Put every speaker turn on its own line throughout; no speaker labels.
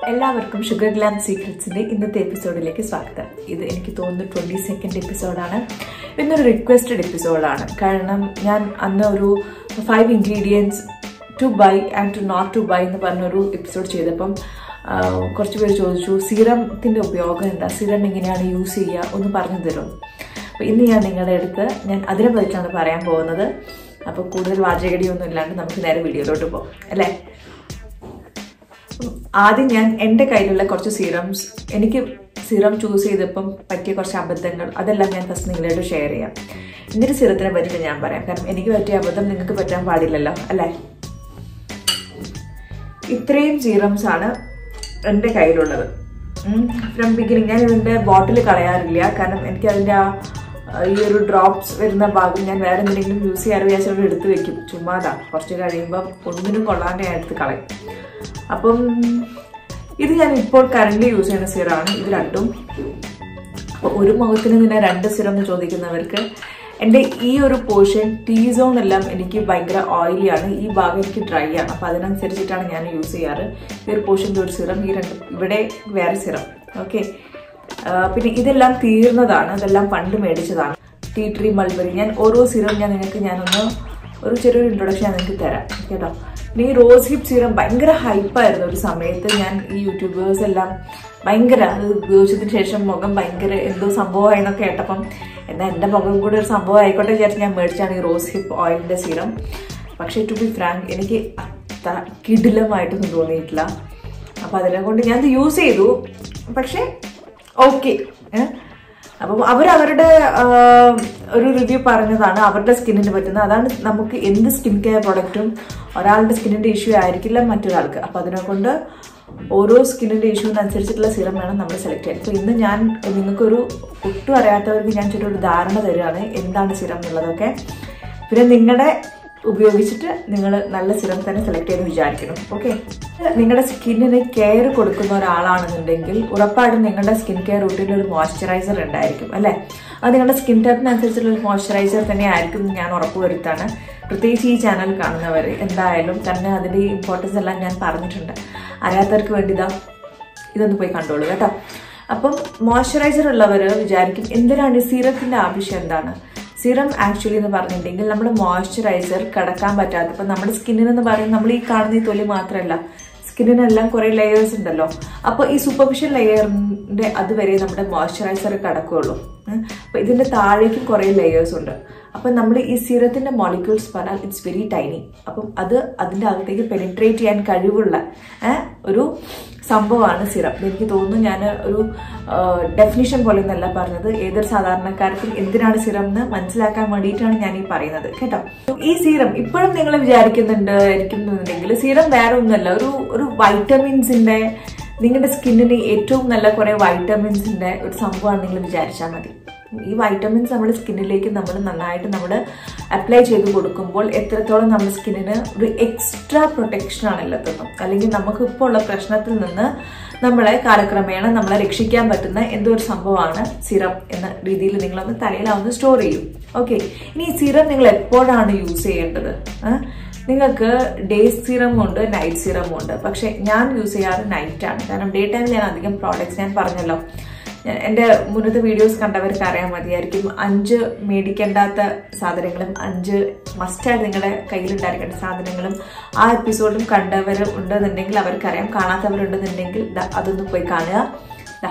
എല്ലാവർക്കും sugar glam സീക്രട്സിന്റെ ഇന്നത്തെ എപ്പിസോഡിലേക്ക് സ്വാഗതം ഇത് എനിക്ക് തോന്നുന്നു ട്വന്റി സെക്കൻഡ് എപ്പിസോഡാണ് ഇന്നൊരു റിക്വസ്റ്റഡ് എപ്പിസോഡാണ് കാരണം ഞാൻ അന്ന് ഒരു five ingredients to buy and to not to buy എന്ന് പറഞ്ഞൊരു എപ്പിസോഡ് ചെയ്തപ്പം ആ, കുറച്ച് പേര് ചോദിച്ചു സീറത്തിന്റെ ഉപയോഗം എന്താ സീറം എങ്ങനെയാണ് യൂസ് ചെയ്യുക ഒന്ന് പറഞ്ഞു തരും അപ്പോൾ ഇന്ന് ഞാൻ നിങ്ങളുടെ അടുത്ത് ഞാൻ അതിനെ പറ്റിയാണ് പറയാൻ പോകുന്നത് അപ്പോൾ കൂടുതൽ വാചകടിയൊന്നും ഇല്ലാണ്ട് നമുക്ക് നേരെ വീഡിയോയിലോട്ട് പോകാം അല്ലേ ആദ്യം ഞാൻ എൻ്റെ കയ്യിലുള്ള കുറച്ച് സീറംസ് എനിക്ക് സീറം ചൂസ് ചെയ്തപ്പം പറ്റിയ കുറച്ച് അബദ്ധങ്ങൾ അതെല്ലാം ഞാൻ ഫസ്റ്റ് നിങ്ങളോട് ഷെയർ ചെയ്യാം എന്നിട്ട് സീറത്തിനെ പറ്റിയിട്ട് ഞാൻ പറയാം കാരണം എനിക്ക് പറ്റിയ അബദ്ധം നിങ്ങൾക്ക് പറ്റാൻ പാടില്ലല്ലോ അല്ലേ ഇത്രയും സീറംസ് ആണ് എൻ്റെ കയ്യിലുള്ളത് ഫ്രം ബിഗിനിങ് ഞാൻ ഇതിൻ്റെ ബോട്ടിൽ കളയാറില്ല കാരണം എനിക്ക് അതിൻ്റെ ആ ആ, ഈ ഒരു ഡ്രോപ്സ് വരുന്ന ഭാഗം ഞാൻ വേറെ എന്തെങ്കിലും യൂസ് ചെയ്യാറ് വിചാരിച്ചോണ്ട് എടുത്ത് വെക്കും ചുമ്മാതാ കുറച്ച് കഴിയുമ്പം ഒന്നിനും കൊള്ളാണ്ട് ഞാൻ എടുത്ത് കളയും അപ്പം ഇത് ഞാൻ ഇപ്പോൾ കറന്റ് യൂസ് ചെയ്യുന്ന സിറാണ് ഇത് രണ്ടും അപ്പോൾ ഒരു മുഖത്തിന് പിന്നെ രണ്ട് സിറം എന്ന് ചോദിക്കുന്നവർക്ക് എൻ്റെ ഈ ഒരു പോർഷൻ ടീ സോൺ എല്ലാം എനിക്ക് ഭയങ്കര ഓയിലി ആണ് ഈ ഭാഗം എനിക്ക് ഡ്രൈ ആണ് അപ്പോൾ അതിനനുസരിച്ചിട്ടാണ് ഞാൻ യൂസ് ചെയ്യാറ് ഈ ഒരു പോർഷൻ്റെ ഒരു സിറം ഈ രണ്ട് ഇവിടെ വേറെ സിറം ഓക്കെ പിന്നെ ഇതെല്ലാം തീർന്നതാണ് ഇതെല്ലാം പണ്ട് മേടിച്ചതാണ് ടീ ട്രീ മൾബറി ഞാൻ ഓരോ സിറം ഞാൻ നിങ്ങൾക്ക് ഞാനൊന്ന് ഒരു ചെറിയൊരു ഇൻട്രൊഡക്ഷൻ ഞാൻ നിങ്ങൾക്ക് തരാം കേട്ടോ പിന്നെ ഈ റോസ് ഹിപ്പ് സീറം ഭയങ്കര ഹൈപ്പായിരുന്നു ഒരു സമയത്ത് ഞാൻ ഈ യൂട്യൂബേഴ്സ് എല്ലാം ഭയങ്കര അത് ഉപയോഗിച്ചതിന് ശേഷം മുഖം ഭയങ്കര എന്തോ സംഭവമായി എന്നൊക്കെ കേട്ടപ്പം എന്നാൽ എൻ്റെ മുഖം കൂടി ഒരു സംഭവം ആയിക്കോട്ടെ വിചാരിച്ച് ഞാൻ മേടിച്ചാണ് ഈ റോസ് ഹിപ്പ് ഓയിലിൻ്റെ സീറം പക്ഷേ ടു ബി ഫ്രാങ്ക് എനിക്ക് അത്ര കിടിലമായിട്ടൊന്നും തോന്നിയിട്ടില്ല അപ്പോൾ അതിനെ കൊണ്ട് ഞാൻ ഇത് യൂസ് ചെയ്തു പക്ഷേ ഓക്കെ അപ്പം അവരവരുടെ ഒരു റിവ്യൂ പറഞ്ഞതാണ് അവരുടെ സ്കിന്നിന് പറ്റുന്നത് അതാണ് നമുക്ക് എന്ത് സ്കിൻ കെയർ പ്രൊഡക്റ്റും ഒരാളുടെ സ്കിന്നിന്റെ ഇഷ്യൂ ആയിരിക്കില്ല മറ്റൊരാൾക്ക് അപ്പം അതിനെ കൊണ്ട് ഓരോ സ്കിന്നിന്റെ ഇഷ്യൂവിനനുസരിച്ചിട്ടുള്ള സിറം വേണം നമ്മൾ സെലക്ട് ചെയ്യാൻ അപ്പോൾ ഇന്ന് ഞാൻ നിങ്ങൾക്കൊരു ഒട്ടും അറിയാത്തവർക്ക് ഞാൻ ചെറിയൊരു ധാരണ തരികയാണ് എന്താണ് സിറം എന്നുള്ളതൊക്കെ പിന്നെ നിങ്ങളുടെ ഉപയോഗിച്ചിട്ട് നിങ്ങൾ നല്ല സിറം തന്നെ സെലക്ട് ചെയ്ത് വിചാരിക്കണം ഓക്കെ നിങ്ങളുടെ സ്കിന്നിന് കെയർ കൊടുക്കുന്ന ഒരാളാണെന്നുണ്ടെങ്കിൽ ഉറപ്പായിട്ടും നിങ്ങളുടെ സ്കിൻ കെയർ റൂട്ടീനിൽ ഒരു മോയ്സ്ചറൈസർ ഉണ്ടായിരിക്കും അല്ലേ അത് നിങ്ങളുടെ സ്കിൻ ടൈപ്പിനനുസരിച്ചുള്ള ഒരു മോയ്സ്ചറൈസർ തന്നെ ആയിരിക്കും എന്ന് ഞാൻ ഉറപ്പുവരുത്താണ് പ്രത്യേകിച്ച് ഈ ചാനൽ കാണുന്നവർ എന്തായാലും തന്നെ അതിൻ്റെ ഇമ്പോർട്ടൻസ് എല്ലാം ഞാൻ പറഞ്ഞിട്ടുണ്ട് അറിയാത്തവർക്ക് വേണ്ടി ഇതാ ഇതൊന്ന് പോയി കണ്ടോളൂ കേട്ടോ അപ്പം മോയ്സ്ചറൈസർ ഉള്ളവർ വിചാരിക്കും എന്തിനാണ് ഈ സീറത്തിന്റെ ആവശ്യം എന്താണ് സിറം ആക്ച്വലി എന്ന് പറഞ്ഞിട്ടുണ്ടെങ്കിൽ നമ്മുടെ മോയ്സ്ചറൈസർ കടക്കാൻ പറ്റാത്ത ഇപ്പം നമ്മുടെ സ്കിന്നിനെന്ന് പറയുന്നത് നമ്മൾ ഈ കാണുന്ന ഈ തൊലി മാത്രമല്ല സ്കിന്നിനെല്ലാം കുറേ ലെയേഴ്സ് ഉണ്ടല്ലോ അപ്പോൾ ഈ സൂപ്പർഫിഷ്യൽ ലെയറിന്റെ അതുവരെ നമ്മുടെ മോയ്സ്ചറൈസർ കടക്കുകയുള്ളൂ ഉം. അപ്പോൾ ഇതിന്റെ താഴേക്കും കുറേ ലെയേഴ്സ് ഉണ്ട് അപ്പം നമ്മൾ ഈ സിറത്തിന്റെ മോളിക്യൂൾസ് പറഞ്ഞാൽ ഇറ്റ്സ് വെരി ടൈനി അപ്പം അത് അതിൻ്റെ അകത്തേക്ക് പെനിട്രേറ്റ് ചെയ്യാൻ കഴിവുള്ള ഏ, ഒരു സംഭവമാണ് സിറം എനിക്ക് തോന്നുന്നു ഞാൻ ഒരു ഡെഫിനിഷൻ പോലെ ഒന്നല്ല പറഞ്ഞത് ഏതൊരു സാധാരണക്കാർക്കും എന്തിനാണ് സിറം എന്ന് മനസ്സിലാക്കാൻ വേണ്ടിയിട്ടാണ് ഞാൻ ഈ പറയുന്നത് കേട്ടോ ഈ സീറം ഇപ്പോഴും നിങ്ങൾ വിചാരിക്കുന്നുണ്ട് ഇരിക്കുന്നുണ്ടെങ്കിൽ സീറം വേറെ ഒന്നുമല്ല ഒരു ഒരു വൈറ്റമിൻസിന്റെ നിങ്ങളുടെ സ്കിന്നിന് ഏറ്റവും നല്ല കുറെ വൈറ്റമിൻസിന്റെ ഒരു സംഭവമാണ് നിങ്ങൾ വിചാരിച്ചാൽ മതി ഈ വൈറ്റമിൻസ് നമ്മുടെ സ്കിന്നിലേക്ക് നമ്മൾ നന്നായിട്ട് നമ്മൾ അപ്ലൈ ചെയ്ത് കൊടുക്കുമ്പോൾ എത്രത്തോളം നമ്മുടെ സ്കിന്നിന് ഒരു എക്സ്ട്രാ പ്രൊട്ടക്ഷൻ ആണ് എത്തുന്നത് അല്ലെങ്കിൽ നമുക്ക് ഇപ്പോൾ ഉള്ള പ്രശ്നത്തിൽ നിന്ന് നമ്മളെ കാലക്രമേണ നമ്മളെ രക്ഷിക്കാൻ പറ്റുന്ന എന്തോ ഒരു സംഭവമാണ് സിറം എന്ന രീതിയിൽ നിങ്ങളൊന്ന് തലയിലാവുന്ന സ്റ്റോർ ചെയ്യും ഓക്കെ ഇനി ഈ സിറം നിങ്ങൾ എപ്പോഴാണ് യൂസ് ചെയ്യേണ്ടത് ആ? നിങ്ങൾക്ക് ഡേ സീറമും ഉണ്ട് നൈറ്റ് സീറമും ഉണ്ട് പക്ഷെ ഞാൻ യൂസ് ചെയ്യാറ് നൈറ്റ് ആണ് കാരണം ഡേ ടൈമിൽ ഞാൻ അധികം പ്രോഡക്റ്റ്സ് ഞാൻ പറഞ്ഞല്ലോ ഞാൻ- എൻ്റെ മുന്നത്തെ വീഡിയോസ് കണ്ടവർക്ക് അറിയാൻ മതിയായിരിക്കും അഞ്ച് മേടിക്കേണ്ടാത്ത സാധനങ്ങളും അഞ്ച് മസ്റ്റായിട്ട് നിങ്ങളുടെ കയ്യിലുണ്ടായിരിക്കേണ്ട സാധനങ്ങളും ആ എപ്പിസോഡും കണ്ടവർ ഉണ്ടെന്നുണ്ടെങ്കിൽ അവർക്കറിയാം കാണാത്തവരുണ്ടെന്നുണ്ടെങ്കിൽ ദാ അതൊന്ന് പോയി കാണുക ദാ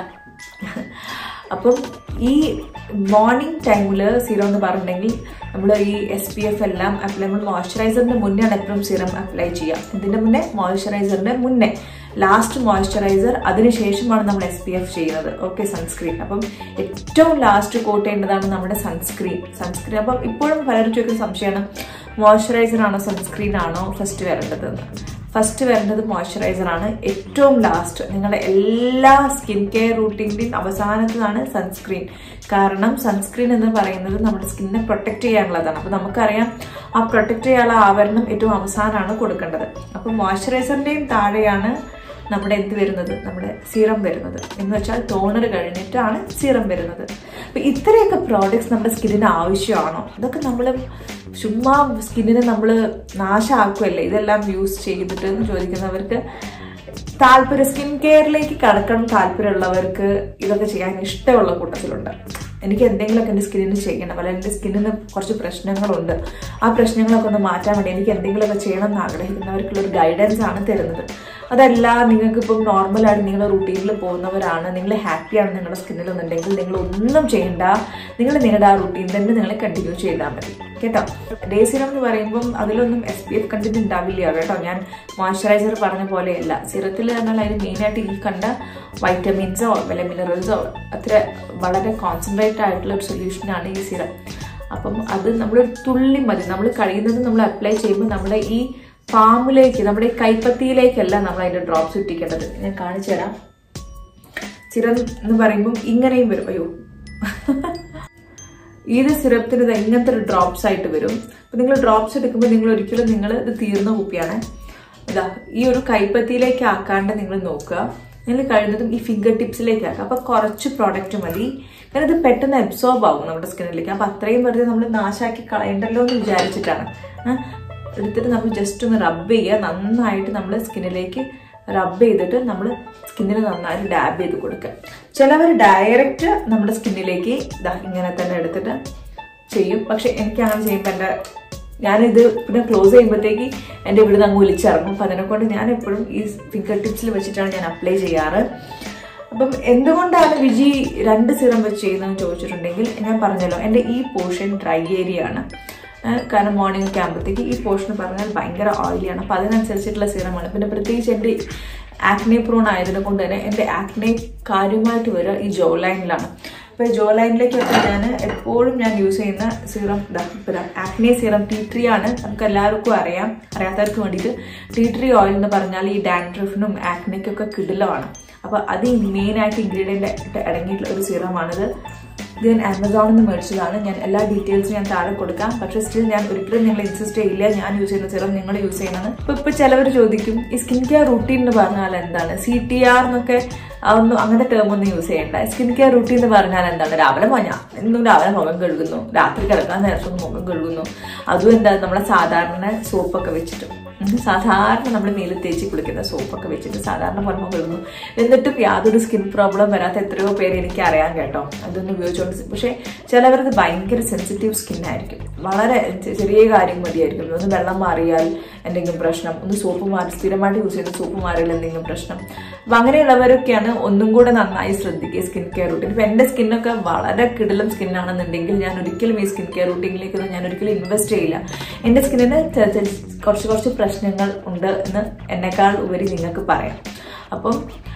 അപ്പം ഈ മോർണിംഗ് ടൈമിൽ സീറം എന്ന് പറഞ്ഞിട്ടുണ്ടെങ്കിൽ നമ്മൾ ഈ എസ് പി എഫ് എല്ലാം അപ്ലൈ നമ്മൾ മോയ്സ്ചറൈസറിന്റെ മുന്നെയാണ് എപ്പോഴും സീറം അപ്ലൈ ചെയ്യുക ഇതിന്റെ മുന്നേ മോയ്സ്ചറൈസറിന്റെ മുന്നേ ലാസ്റ്റ് മോയ്സ്ചറൈസർ അതിനുശേഷമാണ് നമ്മൾ എസ് പി എഫ് ചെയ്യുന്നത് ഓക്കെ സൺസ്ക്രീൻ അപ്പം ഏറ്റവും ലാസ്റ്റ് കോട്ട് ചെയ്യേണ്ടതാണ് നമ്മുടെ സൺസ്ക്രീൻ സൺസ്ക്രീൻ അപ്പം ഇപ്പോഴും പലരും ചോദിക്കുന്ന സംശയമാണ് മോയ്സ്ചറൈസർ ആണോ സൺസ്ക്രീൻ ആണോ ഫസ്റ്റ് വരേണ്ടതെന്ന് ഫസ്റ്റ് വരേണ്ടത് മോയ്സ്ചറൈസർ ആണ് ഏറ്റവും ലാസ്റ്റ് നിങ്ങളുടെ എല്ലാ സ്കിൻ കെയർ റൂട്ടീൻ്റെയും അവസാനത്തതാണ് സൺസ്ക്രീൻ കാരണം സൺസ്ക്രീൻ എന്ന് പറയുന്നത് നമ്മുടെ സ്കിന്നിനെ പ്രൊട്ടക്ട് ചെയ്യാനുള്ളതാണ് അപ്പോൾ നമുക്കറിയാം ആ പ്രൊട്ടക്ട് ചെയ്യാനുള്ള ആവരണം ഏറ്റവും അവസാനമാണ് കൊടുക്കേണ്ടത് അപ്പോൾ മോയ്സ്ചറൈസറിൻ്റെയും താഴെയാണ് നമ്മുടെ എന്ത് വരുന്നത് നമ്മുടെ സീറം വരുന്നത് എന്ന് വെച്ചാൽ ടോണർ കഴിഞ്ഞിട്ടാണ് സീറം വരുന്നത് അപ്പൊ ഇത്രയൊക്കെ പ്രോഡക്ട്സ് നമ്മുടെ സ്കിന്നിന് ആവശ്യമാണോ ഇതൊക്കെ നമ്മൾ ചുമ്മാ സ്കിന്നിനെ നമ്മൾ നാശമാക്കുമല്ലേ ഇതെല്ലാം യൂസ് ചെയ്തിട്ട് എന്ന് ചോദിക്കുന്നവർക്ക് താല്പര്യം സ്കിൻ കെയറിലേക്ക് കടക്കണം താല്പര്യമുള്ളവർക്ക് ഇതൊക്കെ ചെയ്യാൻ ഇഷ്ടമുള്ള കൂട്ടത്തിലുണ്ട് എനിക്ക് എന്തെങ്കിലുമൊക്കെ എൻ്റെ സ്കിന്നിന് ചെയ്യണം അല്ലെങ്കിൽ എൻ്റെ സ്കിന്നിന് കുറച്ച് പ്രശ്നങ്ങളുണ്ട് ആ പ്രശ്നങ്ങളൊക്കെ ഒന്ന് മാറ്റാൻ വേണ്ടി എനിക്ക് എന്തെങ്കിലുമൊക്കെ ചെയ്യണം എന്ന് ആഗ്രഹിക്കുന്നവർക്കുള്ള ഒരു ഗൈഡൻസ് ആണ് തരുന്നത് അതല്ല നിങ്ങൾക്ക് ഇപ്പം നോർമലായിട്ട് നിങ്ങൾ റൂട്ടീനിൽ പോകുന്നവരാണ് നിങ്ങൾ ഹാപ്പിയാണ് നിങ്ങളുടെ സ്കിന്നിലെന്നുണ്ടെങ്കിൽ നിങ്ങൾ ഒന്നും ചെയ്യണ്ട നിങ്ങൾ നിങ്ങളുടെ ആ റൂട്ടീൻ തന്നെ നിങ്ങൾ കണ്ടിന്യൂ ചെയ്താൽ മതി കേട്ടോ ഡേ സിറം എന്ന് പറയുമ്പം അതിലൊന്നും എസ് പി എഫ് കണ്ടന്റ് ഉണ്ടാവില്ല കേട്ടോ ഞാൻ മോയ്സ്ചറൈസർ പറഞ്ഞ പോലെയല്ല സിറത്തിൽ പറഞ്ഞാൽ അതിന് മെയിനായിട്ട് ഈ കണ്ട വൈറ്റമിൻസോ വല്ല മിനറൽസോ അത്ര വളരെ കോൺസെൻട്രേറ്റ് ആയിട്ടുള്ള ഒരു സൊല്യൂഷനാണ് ഈ സിറം അപ്പം അത് നമ്മളൊരു തുള്ളി മതി നമ്മൾ കഴിയുന്നത് നമ്മൾ അപ്ലൈ ചെയ്യുമ്പോൾ നമ്മുടെ ഈ പാമിലേക്ക് നമ്മുടെ ഈ കൈപ്പത്തിയിലേക്കല്ല നമ്മൾ അതിന്റെ ഡ്രോപ്സ് ഇട്ടിക്കേണ്ടത് ഞാൻ കാണിച്ചു തരാം സിറം എന്ന് പറയുമ്പം ഇങ്ങനെയും വരും അയ്യോ ഏത് സിറപ്പിന് ഇത് ഇങ്ങനത്തെ ഒരു ഡ്രോപ്സ് ആയിട്ട് വരും അപ്പൊ നിങ്ങൾ ഡ്രോപ്സ് എടുക്കുമ്പോൾ നിങ്ങൾ ഒരിക്കലും നിങ്ങൾ ഇത് തീർന്ന കുപ്പിയാണ് ഇതാ ഈ ഒരു കൈപ്പത്തിയിലേക്ക് ആക്കാണ്ട് നിങ്ങൾ നോക്കുക നിങ്ങൾ കഴിയുന്നതും ഈ ഫിംഗർ ടിപ്സിലേക്ക് ആക്കുക അപ്പൊ കുറച്ച് പ്രോഡക്റ്റ് മതി കാരണം ഇത് പെട്ടെന്ന് അബ്സോർബ് ആവും നമ്മുടെ സ്കിന്നിലേക്ക് അപ്പൊ അത്രയും വെറുതെ നമ്മൾ നാശാക്കി കളയണ്ടല്ലോ എന്ന് വിചാരിച്ചിട്ടാണ് ആ, എടുത്തിട്ട് നമ്മൾ ജസ്റ്റ് ഒന്ന് റബ്ബ് ചെയ്യുക നന്നായിട്ട് നമ്മൾ സ്കിന്നിലേക്ക് റബ്ബ് ചെയ്തിട്ട് നമ്മൾ സ്കിന്നിന് നന്നായിട്ട് ഡാബ് ചെയ്ത് കൊടുക്കുക ചിലവർ ഡയറക്റ്റ് നമ്മുടെ സ്കിന്നിലേക്ക് ഇതാ ഇങ്ങനെ തന്നെ എടുത്തിട്ട് ചെയ്യും പക്ഷെ എനിക്ക് അങ്ങനെ ചെയ്യുമ്പോൾ എൻ്റെ ഞാനിത് പിന്നെ ക്ലോസ് ചെയ്യുമ്പോഴത്തേക്ക് എൻ്റെ ഇവിടുന്ന് അങ്ങ് ഒലിച്ചിറങ്ങും അപ്പം അതിനെക്കൊണ്ട് ഞാൻ എപ്പോഴും ഈ ഫിംഗർ ടിപ്സിൽ വെച്ചിട്ടാണ് ഞാൻ അപ്ലൈ ചെയ്യാറ് അപ്പം എന്തുകൊണ്ടാണ് വിജി രണ്ട് സിറം വെച്ച് ചെയ്യുന്നതെന്ന് ചോദിച്ചിട്ടുണ്ടെങ്കിൽ ഞാൻ പറഞ്ഞല്ലോ എൻ്റെ ഈ പോർഷൻ ഡ്രൈ ഏരിയ ആണ് ഏഹ് കാരണം മോർണിംഗ് ഒക്കെ ആകുമ്പോഴത്തേക്ക് ഈ പോർഷൻ പറഞ്ഞാൽ ഭയങ്കര ഓയിലിയാണ് അപ്പം അതിനനുസരിച്ചിട്ടുള്ള സിറമാണ് പിന്നെ പ്രത്യേകിച്ച് എൻ്റെ ആക്നെ പ്രോൺ ആയതിനെ കൊണ്ട് തന്നെ എൻ്റെ ആക്നെ കാര്യമായിട്ട് വരിക ഈ ജോ ലൈനിലാണ് അപ്പോൾ ജോ ലൈനിലേക്കൊക്കെ ഞാൻ എപ്പോഴും ഞാൻ യൂസ് ചെയ്യുന്ന serum acne serum tea tree ആണ് നമുക്ക് എല്ലാവർക്കും അറിയാം അറിയാത്തവർക്ക് വേണ്ടിയിട്ട് ടീ ട്രീ ഓയിൽ എന്ന് പറഞ്ഞാൽ ഈ ഡാൻഡ്രിഫിനും ആക്നെക്കൊക്കെ കിടിലമാണ് അപ്പോൾ അത് മെയിൻ ആയിട്ട് ഇൻഗ്രീഡിയൻ്റ് ആയിട്ട് അടങ്ങിയിട്ടുള്ള ഒരു സീറമാണിത് ഇത് ഞാൻ ആമസോണിൽ നിന്ന് മേടിച്ചതാണ് ഞാൻ എല്ലാ ഡീറ്റെയിൽസും ഞാൻ താഴെ കൊടുക്കാം പക്ഷേ സ്റ്റിൽ ഞാൻ ഒരിക്കലും നിങ്ങൾ ഇൻസിസ്റ്റ് ചെയ്യില്ല ഞാൻ യൂസ് ചെയ്യുന്ന സിറം നിങ്ങൾ യൂസ് ചെയ്യുന്നത് ഇപ്പൊ ഇപ്പൊ ചിലവർ ചോദിക്കും ഈ സ്കിൻ കെയർ റൂട്ടീൻ എന്ന് പറഞ്ഞാൽ എന്താണ് സി ടി ആർ എന്നൊക്കെ അതൊന്നും അങ്ങനത്തെ ടേം ഒന്നും യൂസ് ചെയ്യണ്ട സ്കിൻ കെയർ റൂട്ടീൻ എന്ന് പറഞ്ഞാൽ എന്താണ് രാവിലെ മഞ്ഞ എന്നും രാവിലെ മുഖം കഴുകുന്നു രാത്രി കിടക്കാൻ നേരത്തൊന്നും മുഖം കഴുകുന്നു അതും എന്താ നമ്മളെ സാധാരണ സോപ്പൊക്കെ വെച്ചിട്ട് ഉം, സാധാരണ നമ്മൾ മേലിൽ തേച്ച് കുളിക്കുന്ന സോപ്പൊക്കെ വെച്ചിട്ട് സാധാരണ പോലെ മുഖം കഴുകുന്നു എന്നിട്ടും യാതൊരു സ്കിൻ പ്രോബ്ലം വരാത്ത എത്രയോ പേര് എനിക്ക് അറിയാൻ കേട്ടോ അതൊന്നും ഉപയോഗിച്ചുകൊണ്ട് പക്ഷേ ചിലവർക്ക് ഭയങ്കര സെൻസിറ്റീവ് സ്കിൻ ആയിരിക്കും വളരെ ചെ- ചെറിയ കാര്യം മതിയായിരിക്കും ഒന്ന് വെള്ളം മാറിയാൽ എന്തെങ്കിലും പ്രശ്നം ഒന്ന് സോപ്പ് മാറി സ്ഥിരമായിട്ട് യൂസ് ചെയ്യുന്ന സോപ്പ് മാറിയാൽ എന്തെങ്കിലും പ്രശ്നം അപ്പൊ അങ്ങനെയുള്ളവരൊക്കെയാണ് ഒന്നും കൂടെ നന്നായി ശ്രദ്ധിക്കുക സ്കിൻ കെയർ റൂട്ടീൻ ഇപ്പൊ എന്റെ സ്കിന്നൊക്കെ വളരെ കിടിലം സ്കിന്നാണെന്നുണ്ടെങ്കിൽ ഞാൻ ഒരിക്കലും ഈ സ്കിൻ കെയർ റൂട്ടീനിലേക്കൊന്നും ഞാൻ ഒരിക്കലും ഇൻവെസ്റ്റ് ചെയ്യില്ല എന്റെ സ്കിന്നിന് ചെ- ചെ- കുറച്ച് കുറച്ച് പ്രശ്നങ്ങൾ ഉണ്ട് എന്ന് എന്നെക്കാൾ ഉപരി നിങ്ങൾക്ക് പറയാം അപ്പം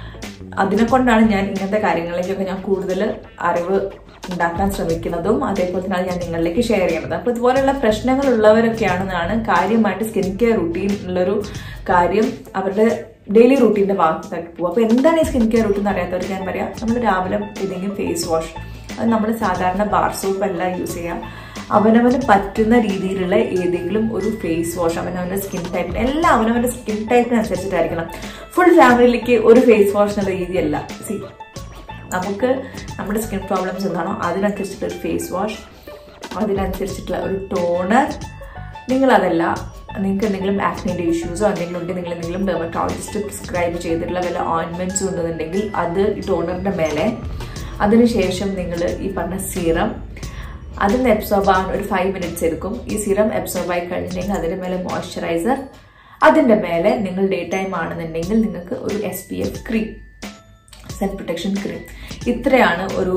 അതിനെ കൊണ്ടാണ് ഞാൻ ഇങ്ങനത്തെ കാര്യങ്ങളിലേക്കൊക്കെ ഞാൻ കൂടുതൽ അറിവ് ഉണ്ടാക്കാൻ ശ്രമിക്കുന്നതും അതേപോലെ തന്നെ അത് ഞാൻ നിങ്ങളിലേക്ക് ഷെയർ ചെയ്യുന്നത് അപ്പോൾ ഇതുപോലെയുള്ള പ്രശ്നങ്ങൾ ഉള്ളവരൊക്കെയാണെന്നാണ് കാര്യമായിട്ട് സ്കിൻ കെയർ റൂട്ടീൻ ഉള്ളൊരു കാര്യം അവരുടെ ഡെയിലി റൂട്ടീൻ്റെ ഭാഗത്തായിട്ട് പോകും അപ്പോൾ എന്താണ് ഈ സ്കിൻ കെയർ റൂട്ടീൻ എന്ന് അറിയാത്തവർക്ക് ഞാൻ പറയാം നമ്മൾ രാവിലെ ഏതെങ്കിലും ഫേസ് വാഷ് അത് നമ്മൾ സാധാരണ ബാർ സോപ്പ് അല്ല യൂസ് ചെയ്യുക അവനവന് പറ്റുന്ന രീതിയിലുള്ള ഏതെങ്കിലും ഒരു ഫേസ് വാഷ് അവനവന്റെ സ്കിൻ ടൈപ്പിന് എല്ലാം അവനവന്റെ സ്കിൻ ടൈപ്പിനനുസരിച്ചിട്ടായിരിക്കണം ഫുൾ ഫാമിലിക്ക് ഒരു ഫേസ് വാഷ് എന്നുള്ള രീതിയല്ല സി നമുക്ക് നമ്മുടെ സ്കിൻ പ്രോബ്ലംസ് എന്താണോ അതിനനുസരിച്ചിട്ടുള്ള ഒരു ഫേസ് വാഷ് അതിനനുസരിച്ചിട്ടുള്ള ഒരു ടോണർ നിങ്ങളതല്ല നിങ്ങൾക്ക് എന്തെങ്കിലും ആക്നേൻ്റെ ഇഷ്യൂസോ എന്തെങ്കിലും ഉണ്ടെങ്കിൽ നിങ്ങൾ എന്തെങ്കിലും ഡെർമറ്റോളജിസ്റ്റ് പ്രിസ്ക്രൈബ് ചെയ്തിട്ടുള്ള വല്ല ഓയിൻമെൻറ്റ്സും ഉണ്ടെന്നുണ്ടെങ്കിൽ അത് ഈ ടോണറിൻ്റെ മേലെ അതിനുശേഷം നിങ്ങൾ ഈ പറഞ്ഞ സീറം അതിൽ നിന്ന് എബ്സോർബ് ആവാൻ ഒരു ഫൈവ് മിനിറ്റ്സ് എടുക്കും ഈ സിറം എബ്സോർബ് ആയി കഴിഞ്ഞിട്ടുണ്ടെങ്കിൽ അതിൻ്റെ മേലെ മോയ്സ്ചറൈസർ അതിൻ്റെ മേലെ നിങ്ങൾ ഡേ ടൈം ആണെന്നുണ്ടെങ്കിൽ നിങ്ങൾക്ക് ഒരു S P F cream sun protection cream ഇത്രയാണ് ഒരു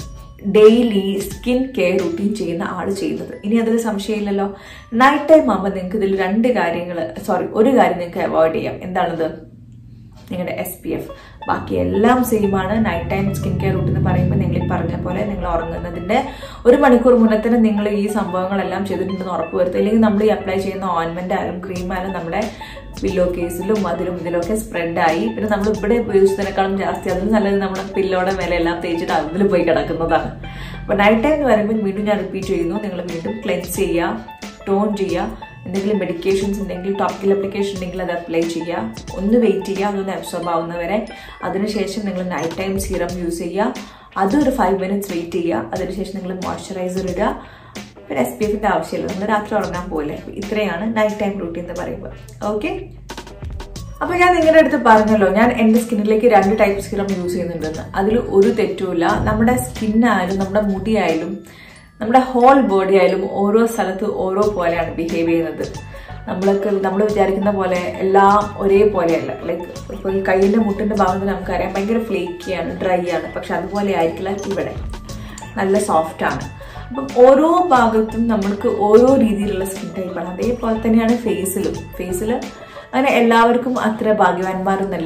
ഡെയിലി സ്കിൻ കെയർ റുട്ടീൻ ചെയ്യുന്ന ആൾ ചെയ്യുന്നത് ഇനി അതിൽ സംശയമില്ലല്ലോ നൈറ്റ് ടൈം ആകുമ്പോൾ നിങ്ങൾക്ക് ഇതിൽ രണ്ട് കാര്യങ്ങൾ സോറി ഒരു കാര്യം നിങ്ങൾക്ക് അവോയ്ഡ് ചെയ്യാം എന്താണത് നിങ്ങളുടെ എസ് പി എഫ് ബാക്കി എല്ലാം സെയിം ആണ് night time skin care route എന്ന് പറയുമ്പോൾ നിങ്ങൾ ഈ പറഞ്ഞ പോലെ നിങ്ങൾ ഉറങ്ങുന്നതിന്റെ ഒരു മണിക്കൂർ മുന്നേ തന്നെ നിങ്ങൾ ഈ സംഭവങ്ങളെല്ലാം ചെയ്തിട്ടുണ്ടെന്ന് ഉറപ്പ് വരുത്തുക ഇല്ലെങ്കിൽ നമ്മൾ ഈ അപ്ലൈ ചെയ്യുന്ന ഓയിൻമെന്റ് ആയാലും ക്രീം ആയാലും നമ്മുടെ പില്ലോ കേസിലും അതിലും ഇതിലൊക്കെ സ്പ്രെഡായി പിന്നെ നമ്മൾ ഇവിടെ ഉപയോഗിച്ചതിനേക്കാളും ജാസ്തി അതിൽ നല്ലത് നമ്മൾ പില്ലോടെ മേലെ എല്ലാം തേച്ചിട്ട് അതിൽ പോയി കിടക്കുന്നതാണ് അപ്പോൾ നൈറ്റ് ടൈം എന്ന് പറയുമ്പോൾ വീണ്ടും ഞാൻ റിപ്പീറ്റ് ചെയ്യുന്നു നിങ്ങൾ വീണ്ടും ക്ലെൻസ് ചെയ്യുക ടോൺ ചെയ്യുക എന്തെങ്കിലും മെഡിക്കേഷൻസ് ഉണ്ടെങ്കിൽ ടോപ്പിക്കൽ അപ്ലിക്കേഷൻ ഉണ്ടെങ്കിൽ അത് അപ്ലൈ ചെയ്യുക ഒന്ന് വെയിറ്റ് ചെയ്യുക അതൊന്ന് അബ്സോർബ് ആവുന്നവരെ അതിനുശേഷം നിങ്ങൾ നൈറ്റ് ടൈം സീറം യൂസ് ചെയ്യുക അതൊരു ഫൈവ് മിനിറ്റ്സ് വെയിറ്റ് ചെയ്യുക അതിനുശേഷം നിങ്ങൾ മോയ്സ്ചറൈസർ ഇടുക പിന്നെ എസ് പി എഫിൻ്റെ ആവശ്യമില്ല നമ്മൾ രാത്രി ഉറങ്ങാൻ പോലെ ഇത്രയാണ് നൈറ്റ് ടൈം റൂട്ടീൻ എന്ന് പറയുമ്പോൾ ഓക്കെ അപ്പൊ ഞാൻ നിങ്ങളുടെ അടുത്ത് പറഞ്ഞല്ലോ ഞാൻ എന്റെ സ്കിന്നിലേക്ക് രണ്ട് ടൈപ്പ് സിറം യൂസ് ചെയ്യുന്നുണ്ടെന്ന് അതിൽ ഒരു തെറ്റുമില്ല നമ്മുടെ സ്കിന്നായാലും നമ്മുടെ മുടിയായാലും നമ്മുടെ ഹോൾ ബോഡി ആയാലും ഓരോ സ്ഥലത്ത് ഓരോ പോലെയാണ് ബിഹേവ് ചെയ്യുന്നത് നമ്മളൊക്കെ നമ്മൾ വിചാരിക്കുന്ന പോലെ എല്ലാം ഒരേപോലെയല്ല ലൈക്ക് ഇപ്പോൾ ഈ കയ്യിൻ്റെ മുട്ടിൻ്റെ ഭാഗത്ത് നമുക്കറിയാം ഭയങ്കര ഫ്ലേക്കിയാണ് ഡ്രൈ ആണ് പക്ഷെ അതുപോലെ ആയിരിക്കില്ല ഇവിടെ നല്ല സോഫ്റ്റ് ആണ് അപ്പം ഓരോ ഭാഗത്തും നമ്മൾക്ക് ഓരോ രീതിയിലുള്ള സ്കിൻ ടൈപ്പാണ് അതേപോലെ തന്നെയാണ് ഫേസിലും ഫേസിൽ അങ്ങനെ എല്ലാവർക്കും അത്ര ഭാഗ്യവാന്മാരൊന്നുമല്ല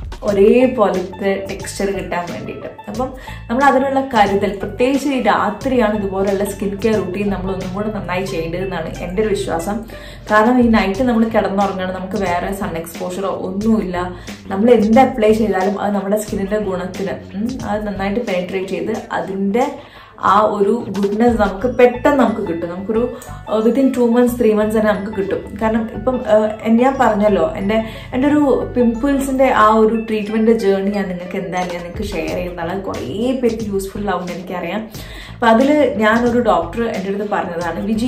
ഒരേപോലത്തെ ടെക്സ്ചർ കിട്ടാൻ വേണ്ടിയിട്ട് അപ്പം നമ്മൾ അതിനുള്ള കരുതൽ പ്രത്യേകിച്ച് ഈ രാത്രിയാണ് ഇതുപോലുള്ള സ്കിൻ കെയർ റുട്ടീൻ നമ്മൾ ഒന്നും കൂടെ നന്നായി ചെയ്യേണ്ടതെന്നാണ് എൻ്റെ ഒരു വിശ്വാസം കാരണം ഈ നൈറ്റ് നമ്മൾ കിടന്നുറങ്ങണം നമുക്ക് വേറെ സൺ എക്സ്പോഷറോ ഒന്നുമില്ല നമ്മൾ എന്ത് അപ്ലൈ ചെയ്താലും അത് നമ്മുടെ സ്കിന്നിൻ്റെ ഗുണത്തിന് ഉം, അത് നന്നായിട്ട് പെനിട്രേറ്റ് ചെയ്ത് അതിൻ്റെ ആ ഒരു ഗുഡ്നെസ് നമുക്ക് പെട്ടെന്ന് നമുക്ക് കിട്ടും നമുക്കൊരു within two months three months തന്നെ നമുക്ക് കിട്ടും കാരണം ഇപ്പം ഏഹ്, എൻ- ഞാൻ പറഞ്ഞല്ലോ എൻ്റെ എൻ്റെ ഒരു പിമ്പിൾസിൻ്റെ ആ ഒരു ട്രീറ്റ്മെൻറ്റ് ജേർണി ഞാൻ നിങ്ങൾക്ക് എന്തായാലും ഞാൻ നിങ്ങൾക്ക് ഷെയർ ചെയ്യുന്നതാണ് കുറേ പേർക്ക് യൂസ്ഫുൾ ആവും എന്ന് എനിക്കറിയാം അപ്പം അതിൽ ഞാനൊരു ഡോക്ടർ എൻ്റെ അടുത്ത് പറഞ്ഞതാണ് വിജി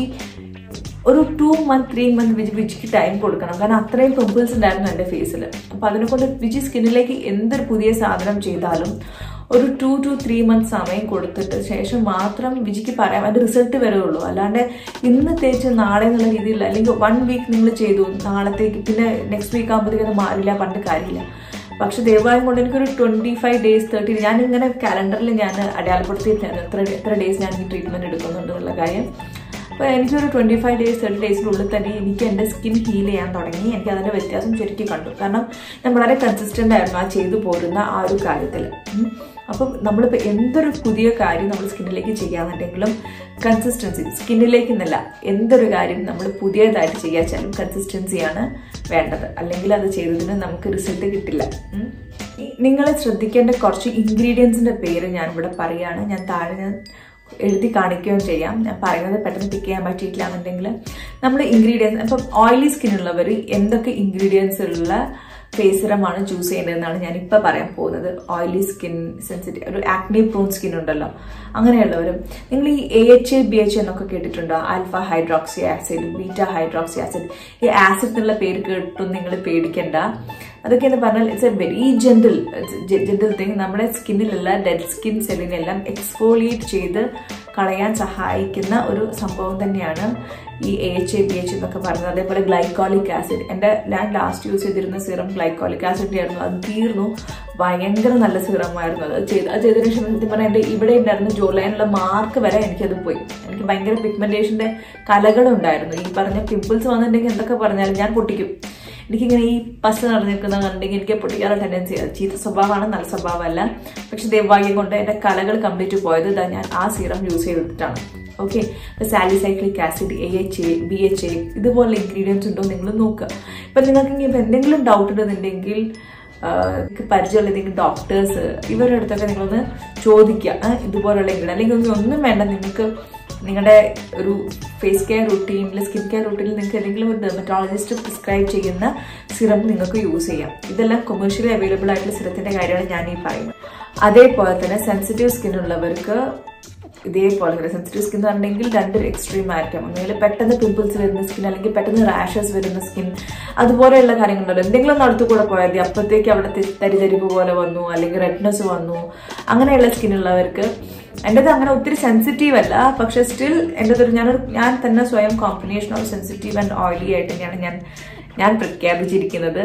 ഒരു two month three month Viji വിജിക്ക് ടൈം കൊടുക്കണം കാരണം അത്രയും പിമ്പിൾസ് ഉണ്ടായിരുന്നു എൻ്റെ ഫേസിൽ അപ്പോൾ അതിനെക്കൊണ്ട് വിജി സ്കിന്നിലേക്ക് എന്തൊരു പുതിയ സാധനം ചെയ്താലും ഒരു ടു ടു ത്രീ മന്ത് സമയം കൊടുത്തിട്ട് ശേഷം മാത്രം വിജിക്ക് പറയാം അതിന്റെ റിസൾട്ട് വരുള്ളൂ അല്ലാണ്ട് ഇന്ന് തേച്ച് നാളെ എന്നുള്ള രീതിയിൽ അല്ലെങ്കിൽ വൺ വീക്ക് നിങ്ങൾ ചെയ്തു നാളത്തേക്ക് പിന്നെ നെക്സ്റ്റ് വീക്ക് ആകുമ്പോഴത്തേക്ക് അത് മാറില്ല പണ്ട് കാര്യമില്ല പക്ഷെ ദയവായും കൊണ്ട് എനിക്കൊരു ട്വന്റി ഫൈവ് ഡേയ്സ് തേർട്ടി ഞാൻ ഇങ്ങനെ കാലണ്ടറിൽ ഞാൻ അടയാളപ്പെടുത്തിയിട്ടാണ് എത്ര എത്ര ഡേയ്സ് ഞാൻ ഈ ട്രീറ്റ്മെന്റ് എടുക്കുന്നുണ്ട് എന്നുള്ള കാര്യം അപ്പോൾ എനിക്കൊരു ട്വൻറ്റി ഫൈവ് ഡേയ്സ് തേർട്ടി ഡേയ്സിനുള്ളിൽ തന്നെ എനിക്ക് എൻ്റെ സ്കിൻ ഹീൽ ചെയ്യാൻ തുടങ്ങി എനിക്ക് അതിൻ്റെ വ്യത്യാസം ശരിക്കും കണ്ടു കാരണം ഞാൻ വളരെ കൺസിസ്റ്റൻ്റ് ആയിരുന്നു ആ ചെയ്തു പോരുന്ന ആ ഒരു കാര്യത്തിൽ അപ്പം നമ്മളിപ്പോൾ എന്തൊരു പുതിയ കാര്യം നമ്മൾ സ്കിന്നിലേക്ക് ചെയ്യാന്നുണ്ടെങ്കിലും കൺസിസ്റ്റൻസി സ്കിന്നിലേക്ക് എന്നല്ല എന്തൊരു കാര്യം നമ്മൾ പുതിയതായിട്ട് ചെയ്യാച്ചാലും കൺസിസ്റ്റൻസിയാണ് വേണ്ടത് അല്ലെങ്കിൽ അത് ചെയ്തതിന് നമുക്ക് റിസൾട്ട് കിട്ടില്ല ഉം. നിങ്ങൾ ശ്രദ്ധിക്കേണ്ട കുറച്ച് ഇൻഗ്രീഡിയൻസിൻ്റെ പേര് ഞാൻ ഇവിടെ പറയുകയാണ് ഞാൻ താഴെ ഞാൻ എഴുതി കാണിക്കുകയും ചെയ്യാം ഞാൻ പറയുന്നത് പെട്ടെന്ന് പിക്ക് ചെയ്യാൻ പറ്റിയിട്ടില്ല എന്നുണ്ടെങ്കിൽ നമ്മൾ ഇൻഗ്രീഡിയൻസ് ഇപ്പം ഓയിലി സ്കിൻ ഉള്ളവർ എന്തൊക്കെ ഇൻഗ്രീഡിയൻസ് ഉള്ള ഫേസ് സിറമാണ് ചൂസ് ചെയ്യേണ്ടതെന്നാണ് ഞാൻ ഇപ്പം പറയാൻ പോകുന്നത് ഓയിലി സ്കിൻ സെൻസിറ്റീവ് ഒരു ആക്നി പ്രൂൺ സ്കിൻ ഉണ്ടല്ലോ അങ്ങനെയുള്ളവരും നിങ്ങൾ ഈ A H A B H എന്നൊക്കെ കേട്ടിട്ടുണ്ടോ alpha hydroxy acid beta hydroxy acid ഈ ആസിഡ് എന്നുള്ള പേര് കേട്ടും നിങ്ങൾ പേടിക്കണ്ട അതൊക്കെ എന്ന് പറഞ്ഞാൽ it's a very gentle gentle thing നമ്മുടെ സ്കിന്നിലുള്ള ഡെഡ് സ്കിൻ സെല്ലിനെല്ലാം എക്സ്ഫോളിയേറ്റ് ചെയ്ത് കളയാൻ സഹായിക്കുന്ന ഒരു സംഭവം തന്നെയാണ് ഈ A H A B H എന്നൊക്കെ പറയുന്നത് അതേപോലെ ഗ്ലൈക്കോളിക് ആസിഡ് എൻ്റെ ഞാൻ ലാസ്റ്റ് യൂസ് ചെയ്തിരുന്ന സിറം ഗ്ലൈക്കോളിക് ആസിഡ് ആയിരുന്നു അത് തീർന്നു ഭയങ്കര നല്ല സിറമായിരുന്നു അത് ചെയ്ത് അത് ചെയ്തതിനു ശേഷം സത്യം പറഞ്ഞാൽ എൻ്റെ ഇവിടെ ഉണ്ടായിരുന്ന ജോ ലൈനുള്ള മാർക്ക് വരെ എനിക്കത് പോയി എനിക്ക് ഭയങ്കര പിഗ്മെന്റേഷൻ്റെ കലകളുണ്ടായിരുന്നു ഈ പറഞ്ഞ പിമ്പിൾസ് വന്നിട്ടുണ്ടെങ്കിൽ എന്തൊക്കെ പറഞ്ഞാലും ഞാൻ പൊട്ടിക്കും എനിക്കിങ്ങനെ ഈ പസ് നടന്നിരിക്കുന്ന കണ്ടെങ്കിൽ എനിക്ക് പൊട്ടിക്കാനുള്ള ടെൻഡൻസി അത് ചീത്ത സ്വഭാവമാണ് നല്ല സ്വഭാവമല്ല പക്ഷെ ദൈവഭാഗ്യം കൊണ്ട് എൻ്റെ കലകൾ കംപ്ലീറ്റ് പോയത് ഇതാ ഞാൻ ആ സീറം യൂസ് ചെയ്തിട്ടാണ് okay salicylic acid A H A B H A ഇതുപോലുള്ള ഇൻഗ്രീഡിയൻസ് ഉണ്ടോ നിങ്ങൾ നോക്കുക ഇപ്പം നിങ്ങൾക്ക് ഇനി ഇപ്പം എന്തെങ്കിലും ഡൗട്ട് ഉണ്ടെന്നുണ്ടെങ്കിൽ നിങ്ങൾക്ക് പരിചയമുള്ള ഏതെങ്കിലും ഡോക്ടേഴ്സ് ഇവരുടെ അടുത്തൊക്കെ നിങ്ങളൊന്ന് ചോദിക്കുക ആ, ഇതുപോലുള്ള ഇൻഗ്രീഡിയൻ അല്ലെങ്കിൽ ഒന്നും ഒന്നും വേണ്ട നിങ്ങൾക്ക് നിങ്ങളുടെ ഒരു ഫേസ് കെയർ റുട്ടീനിൽ സ്കിൻ കെയർ റുട്ടീനിൽ നിങ്ങൾക്ക് ഏതെങ്കിലും ഒരു ഡെർമറ്റോളജിസ്റ്റ് പ്രിസ്ക്രൈബ് ചെയ്യുന്ന സിറം നിങ്ങൾക്ക് യൂസ് ചെയ്യാം ഇതെല്ലാം കൊമേഴ്ഷ്യലി അവൈലബിൾ ആയിട്ടുള്ള സിറത്തിന്റെ കാര്യമാണ് ഞാൻ ഈ പറയുന്നത് അതേപോലെ തന്നെ സെൻസിറ്റീവ് സ്കിൻ ഉള്ളവർക്ക് ഇതേപോലെ തന്നെ സെൻസിറ്റീവ് സ്കിൻ എന്ന് പറഞ്ഞെങ്കിൽ രണ്ട് എക്സ്ട്രീം ആയിരിക്കും ഒന്നുകിൽ പെട്ടെന്ന് പിമ്പിൾസ് വരുന്ന സ്കിൻ അല്ലെങ്കിൽ പെട്ടെന്ന് റാഷസ് വരുന്ന സ്കിൻ അതുപോലെയുള്ള കാര്യങ്ങളുണ്ടല്ലോ എന്തെങ്കിലും ഒന്ന് അടുത്ത് കൂടെ പോയാൽ മതി അപ്പോഴത്തേക്ക് അവിടെ തെ- തരിതരിപ്പ് പോലെ വന്നു അല്ലെങ്കിൽ റെഡ്നെസ് വന്നു അങ്ങനെയുള്ള സ്കിൻ ഉള്ളവർക്ക് എൻ്റെത് അങ്ങനെ ഒത്തിരി സെൻസിറ്റീവ് അല്ല പക്ഷെ സ്റ്റിൽ എൻ്റെത് ഒരു ഞാനൊരു ഞാൻ തന്നെ സ്വയം combination of sensitive and oily ആയിട്ട് തന്നെയാണ് ഞാൻ ഞാൻ പ്രഖ്യാപിച്ചിരിക്കുന്നത്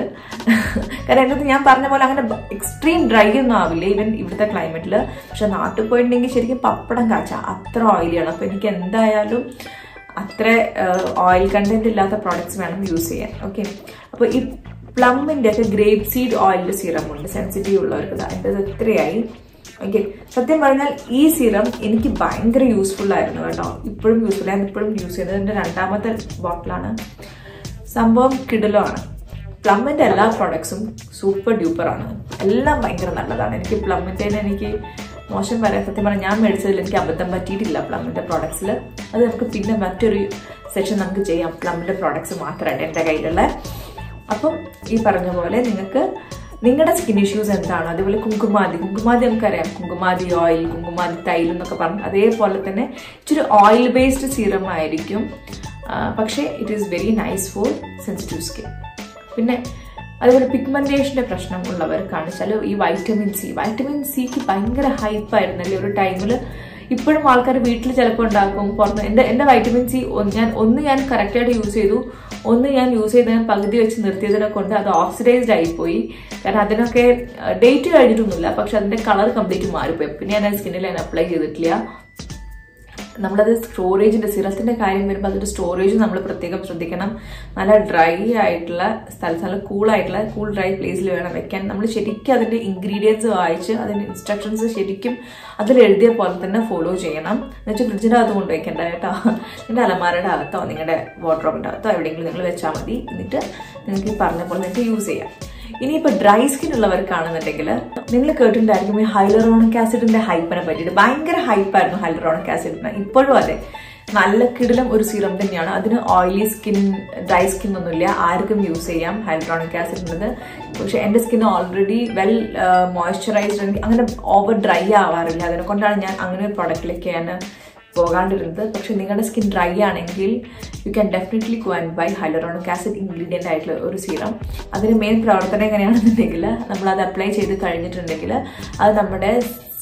കാരണം എൻ്റെ ഞാൻ പറഞ്ഞ പോലെ അങ്ങനെ എക്സ്ട്രീം ഡ്രൈ ഒന്നും ആവില്ല ഈവൻ ഇവിടുത്തെ ക്ലൈമറ്റിൽ പക്ഷെ നാട്ടിൽ പോയിട്ടുണ്ടെങ്കിൽ ശരിക്കും പപ്പടം കാച്ച അത്ര ഓയിലിയാണ് അപ്പോൾ എനിക്ക് എന്തായാലും അത്ര ഓയിൽ കണ്ടന്റ് ഇല്ലാത്ത പ്രോഡക്ട്സ് വേണം യൂസ് ചെയ്യാൻ ഓക്കെ അപ്പോൾ ഈ പ്ലമ്മിൻ്റെ ഒക്കെ ഗ്രേപ്പ് സീഡ് ഓയിലിൻ്റെ സിറം ഉണ്ട് സെൻസിറ്റീവ് ഉള്ളവർക്ക് ദാ എൻ്റെ എത്രയായി ഓക്കെ സത്യം പറഞ്ഞാൽ ഈ സിറം എനിക്ക് ഭയങ്കര യൂസ്ഫുൾ ആയിരുന്നു കേട്ടോ ഇപ്പോഴും യൂസ്ഫുൾ ഞാൻ ഇപ്പോഴും യൂസ് ചെയ്യുന്നത് എൻ്റെ രണ്ടാമത്തെ ബോട്ടിലാണ് സംഭവം കിടലമാണ് പ്ലമ്മിൻ്റെ എല്ലാ പ്രോഡക്ട്സും സൂപ്പർ ഡ്യൂപ്പർ ആണ് എല്ലാം ഭയങ്കര നല്ലതാണ് എനിക്ക് പ്ലമ്മിൻ്റെ എനിക്ക് മോശം പറയാൻ സത്യം പറഞ്ഞാൽ ഞാൻ മേടിച്ചതിൽ എനിക്ക് അബദ്ധം പറ്റിയിട്ടില്ല പ്ലമ്മിൻ്റെ പ്രോഡക്ട്സിൽ അത് നമുക്ക് പിന്നെ മറ്റൊരു സെഷൻ നമുക്ക് ചെയ്യാം പ്ലമ്മിൻ്റെ പ്രോഡക്ട്സ് മാത്രമായിട്ട് എൻ്റെ കയ്യിലുള്ള അപ്പം ഈ പറഞ്ഞ പോലെ നിങ്ങൾക്ക് നിങ്ങളുടെ സ്കിൻ ഇഷ്യൂസ് എന്താണ് അതേപോലെ കുങ്കുമാതി കുങ്കുമാതി നമുക്കറിയാം കുങ്കുമാതി ഓയിൽ കുങ്കുമാതി തൈലം എന്നൊക്കെ പറഞ്ഞു അതേപോലെ തന്നെ ഇച്ചിരി ഓയിൽ ബേസ്ഡ് സീറം ആയിരിക്കും ആ, പക്ഷേ it is very nice for sensitive skin പിന്നെ അതുപോലെ പിഗ്മെന്റേഷന്റെ പ്രശ്നം ഉള്ളവർക്കാണ് ചില ഈ വൈറ്റമിൻ സി വൈറ്റമിൻ സിക്ക് ഭയങ്കര ഹൈപ്പായിരുന്നല്ലേ ഒരു ടൈമിൽ ഇപ്പോഴും ആൾക്കാർ വീട്ടിൽ ചിലപ്പോൾ ഉണ്ടാക്കും പുറത്ത് എൻ്റെ എൻ്റെ വൈറ്റമിൻ സി ഞാൻ ഒന്ന് ഞാൻ കറക്റ്റായിട്ട് യൂസ് ചെയ്തു ഒന്ന് ഞാൻ യൂസ് ചെയ്തതിന് പകുതി വെച്ച് നിർത്തിയതിനെ കൊണ്ട് അത് ഓക്സിഡൈസ്ഡ് ആയിപ്പോയി കാരണം അതിനൊക്കെ ഡേറ്റ് കഴിഞ്ഞിട്ടൊന്നുമില്ല പക്ഷെ അതിന്റെ കളർ കംപ്ലീറ്റ് മാറിപ്പോയി പിന്നെ ഞാൻ സ്കിന്നിൽ ഞാൻ അപ്ലൈ ചെയ്തിട്ടില്ല നമ്മളത് സ്റ്റോറേജിന്റെ സിറത്തിന്റെ കാര്യം വരുമ്പോൾ അതിന്റെ സ്റ്റോറേജ് നമ്മൾ പ്രത്യേകം ശ്രദ്ധിക്കണം നല്ല ഡ്രൈ ആയിട്ടുള്ള സ്ഥലത്ത് നല്ല കൂൾ ആയിട്ടുള്ള കൂൾ ഡ്രൈ പ്ലേസിൽ വേണം വെക്കാൻ നമ്മൾ ശരിക്കും അതിന്റെ ഇൻഗ്രീഡിയൻസ് വായിച്ച് അതിന്റെ ഇൻസ്ട്രക്ഷൻസ് ശരിക്കും അതിൽ എഴുതിയ പോലെ തന്നെ ഫോളോ ചെയ്യണം എന്നുവെച്ചാൽ ഫ്രിഡ്ജിന്റെ അകത്ത് കൊണ്ട് വെക്കേണ്ട കേട്ടോ നിങ്ങളുടെ അലമാരയുടെ അകത്തോ നിങ്ങളുടെ വാർഡ്രോബിന്റെ അകത്തോ എവിടെയെങ്കിലും നിങ്ങൾ വെച്ചാൽ മതി എന്നിട്ട് നിങ്ങൾക്ക് ഈ പറഞ്ഞ പോലെ നിങ്ങൾക്ക് യൂസ് ചെയ്യാം ഇനിയിപ്പോൾ ഡ്രൈ സ്കിൻ ഉള്ളവർക്കാണെന്നുണ്ടെങ്കിൽ നിങ്ങൾ കേട്ടിട്ടുണ്ടായിരിക്കും ഈ ഹൈലറോണിക് ആസിഡിന്റെ ഹൈപ്പിനെ പറ്റിയിട്ട് ഭയങ്കര ഹൈപ്പായിരുന്നു ഹൈലറോണിക് ആസിഡിന് ഇപ്പോഴും അതെ നല്ല കിടിലം ഒരു സീറം തന്നെയാണ് അതിന് ഓയിലി സ്കിൻ ഡ്രൈ സ്കിൻ ഒന്നുമില്ല ആർക്കും യൂസ് ചെയ്യാം ഹൈലറോണിക് ആസിഡ് എന്നത് പക്ഷെ എൻ്റെ സ്കിൻ ഓൾറെഡി വെൽ മോയ്സ്ചറൈസ്ഡ് അങ്ങനെ ഓവർ ഡ്രൈ ആവാറില്ല അതിനെ കൊണ്ടാണ് ഞാൻ അങ്ങനെ ഒരു പ്രൊഡക്റ്റിലേക്ക് ഞാൻ പോകാണ്ടിരുന്നത് പക്ഷെ നിങ്ങളുടെ സ്കിൻ ഡ്രൈ ആണെങ്കിൽ you can definitely go and buy hyaluronic acid ingredient ആയിട്ടുള്ള ഒരു സീറം അതിന് മെയിൻ പ്രവർത്തനം എങ്ങനെയാണെന്നുണ്ടെങ്കിൽ നമ്മൾ അത് അപ്ലൈ ചെയ്ത് കഴിഞ്ഞിട്ടുണ്ടെങ്കിൽ അത് നമ്മുടെ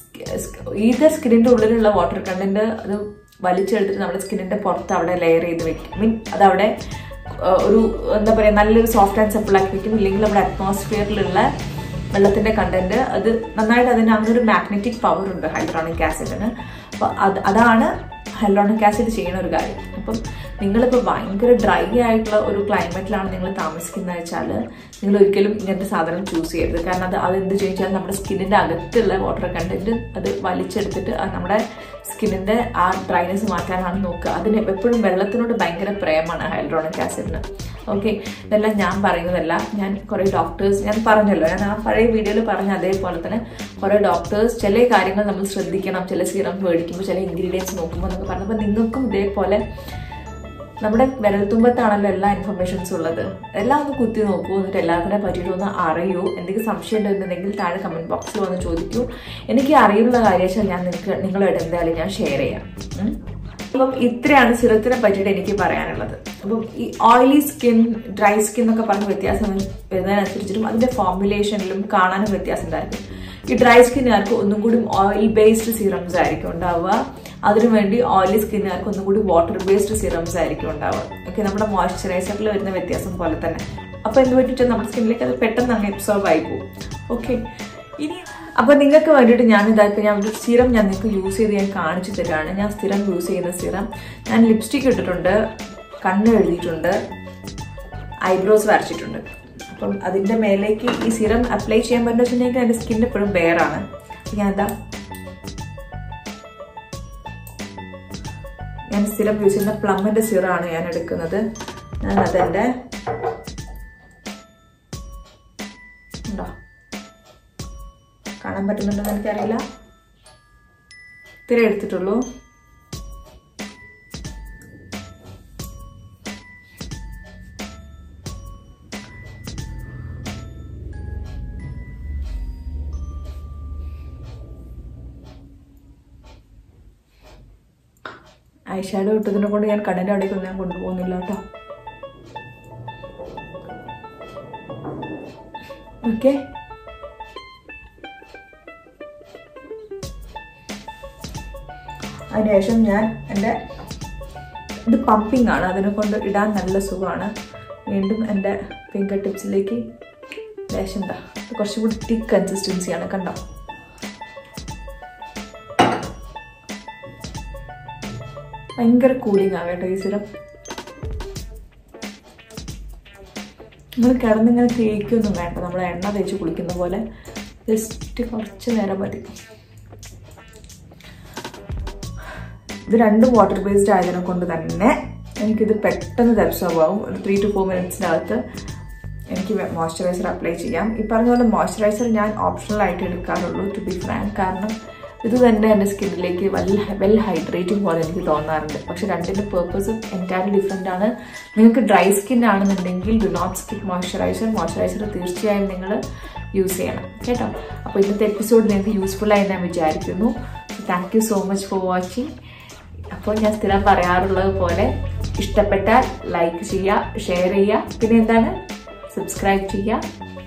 ഈതർ സ്കിന്നിൻ്റെ ഉള്ളിലുള്ള വാട്ടർ കണ്ടന്റ് അത് വലിച്ചെടുത്തിട്ട് നമ്മുടെ സ്കിന്നിൻ്റെ പുറത്ത് അവിടെ ലെയർ ചെയ്ത് വെക്കും മീൻ അതവിടെ ഒരു എന്താ പറയുക നല്ലൊരു സോഫ്റ്റ് ആൻഡ് സിമ്പിൾ ആക്കി വെക്കും ഇല്ലെങ്കിൽ നമ്മുടെ അറ്റ്മോസ്ഫിയറിലുള്ള വെള്ളത്തിന്റെ കണ്ടന്റ് അത് നന്നായിട്ട് അതിന് അങ്ങനെ ഒരു മാഗ്നറ്റിക് പവർ ഉണ്ട് ഹൈഡ്രോണിക് ആസിഡിന് അപ്പൊ അത് അതാണ് ഹൈഡ്രോണിക് ആസിഡ് ചെയ്യുന്ന ഒരു കാര്യം അപ്പം നിങ്ങളിപ്പോൾ ഭയങ്കര ഡ്രൈ ആയിട്ടുള്ള ഒരു ക്ലൈമറ്റിലാണ് നിങ്ങൾ താമസിക്കുന്നത് വെച്ചാൽ നിങ്ങൾ ഒരിക്കലും ഇങ്ങനത്തെ സാധനം ചൂസ് ചെയ്യരുത് കാരണം അത് അത് എന്ത് ചോദിച്ചാൽ നമ്മുടെ സ്കിന്നിന്റെ അകത്തുള്ള വാട്ടർ കണ്ടന്റ് അത് വലിച്ചെടുത്തിട്ട് അത് നമ്മുടെ സ്കിന്നിന്റെ ആ ഡ്രൈനെസ് മാറ്റാനാണ് നോക്കുക അതിന് എപ്പോഴും വെള്ളത്തിനോട് ഭയങ്കര പ്രേമാണ് ഹൈഡ്രോണിക് ആസിഡിന് ഓക്കെ ഇതെല്ലാം ഞാൻ പറയുന്നതല്ല ഞാൻ കുറേ ഡോക്ടേഴ്സ് ഞാൻ പറഞ്ഞല്ലോ ഞാൻ ആ പഴയ വീഡിയോയിൽ പറഞ്ഞ അതേപോലെ തന്നെ കുറേ ഡോക്ടേഴ്സ് ചില കാര്യങ്ങൾ നമ്മൾ ശ്രദ്ധിക്കണം ചില സീറം മേടിക്കുമ്പോൾ ചില ഇൻഗ്രീഡിയൻസ് നോക്കുമ്പോൾ എന്നൊക്കെ പറഞ്ഞപ്പോൾ നിങ്ങൾക്കും ഇതേപോലെ നമ്മുടെ വിരൽത്തുമ്പത്താണല്ലോ എല്ലാ ഇൻഫർമേഷൻസും ഉള്ളത് എല്ലാം ഒന്ന് കുത്തി നോക്കൂ എന്നിട്ട് എല്ലാത്തിനെ പറ്റിയിട്ട് ഒന്ന് അറിയൂ എന്തെങ്കിലും സംശയം ഉണ്ടെന്നുണ്ടെങ്കിൽ താഴെ കമന്റ് ബോക്സിൽ വന്ന് ചോദിക്കൂ എനിക്ക് അറിയുള്ള കാര്യം ഞാൻ നിങ്ങൾക്ക് നിങ്ങളോട് എന്തായാലും ഞാൻ ഷെയർ ചെയ്യാം ഉം. അപ്പം ഇത്രയാണ് സിറത്തിനെ പറ്റിയിട്ട് എനിക്ക് പറയാനുള്ളത് അപ്പം ഈ ഓയിലി സ്കിൻ ഡ്രൈ സ്കിൻ എന്നൊക്കെ പറഞ്ഞ വ്യത്യാസം വരുന്നതിനനുസരിച്ചിട്ടും അതിന്റെ ഫോർമുലേഷനിലും കാണാനും വ്യത്യാസം ഉണ്ടായിരിക്കും ഈ ഡ്രൈ സ്കിന്നുകാർക്ക് ഒന്നും കൂടി ഓയിൽ ബേസ്ഡ് സീറംസ് ആയിരിക്കും ഉണ്ടാവുക അതിനുവേണ്ടി ഓയിലി സ്കിന്നുകാർക്ക് ഒന്നും കൂടി വാട്ടർ ബേസ്ഡ് സീറംസ് ആയിരിക്കും ഉണ്ടാവുക ഓക്കെ നമ്മുടെ മോയ്സ്ചറൈസറിൽ വരുന്ന വ്യത്യാസം പോലെ തന്നെ അപ്പൊ എന്ത് പറ്റിയിട്ട് നമ്മുടെ സ്കിന്നിലേക്ക് അത് പെട്ടെന്ന് അങ്ങ് എബ്സോർബ് ആയി പോകും ഓക്കെ ഇനി അപ്പൊ നിങ്ങൾക്ക് വേണ്ടിയിട്ട് ഞാൻ ഇതാക്കി ഞാൻ ഒരു സിറം ഞാൻ നിങ്ങൾക്ക് യൂസ് ചെയ്ത് ഞാൻ കാണിച്ചു തരാണ് ഞാൻ സ്ഥിരം യൂസ് ചെയ്യുന്ന സിറം ഞാൻ ലിപ്സ്റ്റിക് ഇട്ടിട്ടുണ്ട് കണ്ണ് എഴുതിയിട്ടുണ്ട് ഐബ്രോസ് വരച്ചിട്ടുണ്ട് അപ്പം അതിന്റെ മേലേക്ക് ഈ സിറം അപ്ലൈ ചെയ്യാൻ പറ്റുന്ന വെച്ചിട്ടുണ്ടെങ്കിൽ എൻ്റെ സ്കിൻ എപ്പോഴും ബെയറാണ് ഞാൻ എന്താ ഞാൻ സ്ഥിരം യൂസ് ചെയ്യുന്ന പ്ലമ്മിന്റെ സിറാണ് ഞാൻ എടുക്കുന്നത് ഞാൻ അതെന്റെ ഉണ്ടോ കാണാൻ പറ്റുന്നുണ്ടെന്ന് എനിക്കറിയില്ല ഇത്തിരി എടുത്തിട്ടുള്ളൂ ഐഷാഡോ ഇട്ടതിനെ കൊണ്ട് ഞാൻ കണ്ണിൻ്റെ അവിടേക്കൊന്നും ഞാൻ കൊണ്ടുപോകുന്നില്ല കേട്ടോ ഓക്കെ അതിനുശേഷം ഞാൻ എൻ്റെ ഇത് പമ്പിങ് ആണ് അതിനെ കൊണ്ട് ഇടാൻ നല്ല സുഖമാണ് വീണ്ടും എൻ്റെ ഫിംഗർ ടിപ്സിലേക്ക് ലേശം എന്താ കുറച്ചും കൂടി തിക്ക് കൺസിസ്റ്റൻസിയാണ് കണ്ടോ ഭയങ്കര കൂളിംഗ് ആണ് കേട്ടോ ഈ സിറം നമ്മൾ കിടന്നിങ്ങനെ തേക്കൊന്നും വേണ്ട നമ്മൾ എണ്ണ തേച്ച് കുളിക്കുന്ന പോലെ ജസ്റ്റ് കുറച്ച് നേരം മതി ഇത് രണ്ടും വാട്ടർ ബേസ്ഡ് ആയതിനെ കൊണ്ട് തന്നെ എനിക്കിത് പെട്ടെന്ന് ദർശനമാവും ഒരു ത്രീ ടു ഫോർ മിനിറ്റ്സിനകത്ത് എനിക്ക് മോയ്സ്ചറൈസർ അപ്ലൈ ചെയ്യാം ഈ പറഞ്ഞ പോലെ മോയ്സ്ചറൈസർ ഞാൻ ഓപ്ഷണൽ ആയിട്ട് എടുക്കാറുള്ളൂ ടു ബി ഫ്രാങ്ക് കാരണം ഇത് തന്നെ എൻ്റെ സ്കിന്നിലേക്ക് വെൽ വെൽ ഹൈഡ്രേറ്റിംഗ് പോലെ എനിക്ക് തോന്നാറുണ്ട് പക്ഷെ രണ്ടിൻ്റെ പേർപ്പസ് എൻറ്റയർലി ഡിഫറെൻ്റ് ആണ് നിങ്ങൾക്ക് ഡ്രൈ സ്കിൻ ആണെന്നുണ്ടെങ്കിൽ do not skip moisturiser moisturiser തീർച്ചയായും നിങ്ങൾ യൂസ് ചെയ്യണം കേട്ടോ അപ്പോൾ ഇന്നത്തെ എപ്പിസോഡ് നിങ്ങൾക്ക് യൂസ്ഫുൾ ആയി ഞാൻ വിചാരിക്കുന്നു thank you so much for watching അപ്പോൾ ഞാൻ സ്ഥിരം പറയാറുള്ളത് പോലെ ഇഷ്ടപ്പെട്ടാൽ ലൈക്ക് ചെയ്യുക ഷെയർ ചെയ്യുക പിന്നെ എന്താണ് സബ്സ്ക്രൈബ് ചെയ്യുക